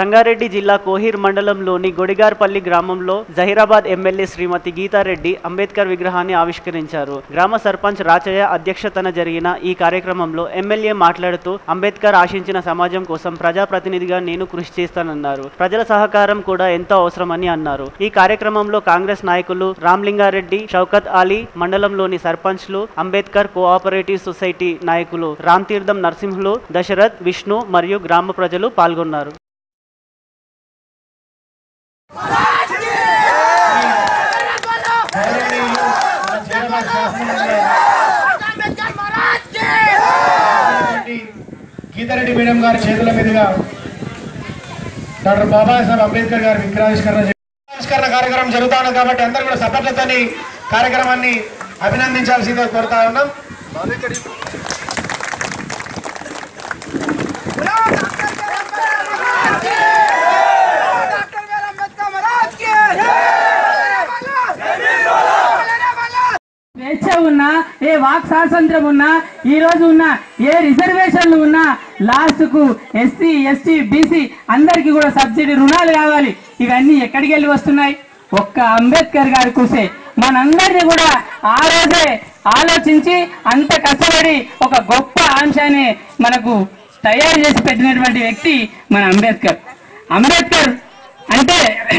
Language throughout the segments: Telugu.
సంగారెడ్డి జిల్లా కోహీర్ మండలంలోని గొడిగార్పల్లి గ్రామంలో జహీరాబాద్ ఎమ్మెల్యే శ్రీమతి గీతారెడ్డి అంబేద్కర్ విగ్రహాన్ని ఆవిష్కరించారు గ్రామ సర్పంచ్ రాచయ్య అధ్యక్షతన జరిగిన ఈ కార్యక్రమంలో ఎమ్మెల్యే మాట్లాడుతూ అంబేద్కర్ ఆశించిన సమాజం కోసం ప్రజాప్రతినిధిగా నేను కృషి చేస్తానన్నారు ప్రజల సహకారం కూడా ఎంతో అవసరమని అన్నారు ఈ కార్యక్రమంలో కాంగ్రెస్ నాయకులు రామ్లింగారెడ్డి షౌకత్ అలీ మండలంలోని సర్పంచ్లు అంబేద్కర్ కోఆపరేటివ్ సొసైటీ నాయకులు రామ్తీర్థం నరసింహులు దశరథ్ విష్ణు మరియు గ్రామ ప్రజలు పాల్గొన్నారు గౌరవనీయులు మన జైరాబాద్ శాసనసభ్యులు అంబేద్కర్ మహారాజ్ కి రెడ్డి గీతారెడ్డి మేడం గారి చేతుల మీదుగా డాక్టర్ బాబాసాహెబ్ అంబేద్కర్ గారి విగ్రహావిష్కరణ చే- విగ్రహావిష్కరణ కార్యక్రమం జరుగుతా ఉన్నది కాబట్టి అందరూ కూడా సభ్యులతోని కార్యక్రమాన్ని అభినందించాల్సిందిగా కోరుతా ఉన్నాం డాక్టర్ బిఆర్ అంబేద్కర్ మహారాజ్ కి స్వేచ్ఛ ఉన్నా ఏ వాక్ స్వాతంత్రం ఉన్నా ఈ రోజు ఉన్న ఏ రిజర్వేషన్లు ఉన్నా లాస్ట్ కు ఎస్సీ ఎస్టీ బీసీ అందరికి కూడా సబ్సిడీ రుణాలు కావాలి ఇవన్నీ ఎక్కడికి వెళ్ళి వస్తున్నాయి ఒక్క అంబేద్కర్ గారి కూసే మనందరినీ కూడా ఆ రోజే ఆలోచించి అంత కష్టపడి ఒక గొప్ప అంశాన్ని మనకు తయారు చేసి పెట్టినటువంటి వ్యక్తి మన అంబేద్కర్ అంబేద్కర్ అంటే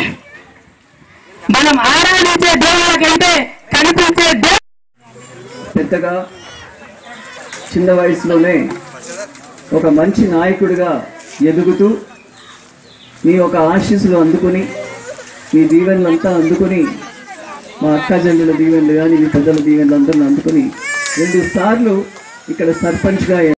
మనం ఆరాధించే దేవుళ్ళ కంటే కనిపించే దేవుడు పెద్దగా చిన్న వయసులోనే ఒక మంచి నాయకుడిగా ఎదుగుతూ మీ ఒక ఆశీస్సులు అందుకుని మీ దీవెనలంతా అందుకుని మా అక్క చెల్లెల దీవెనలు కానీ మీ పెద్దల దీవెనలు అందరిని అందుకుని రెండు సార్లు ఇక్కడ సర్పంచ్గా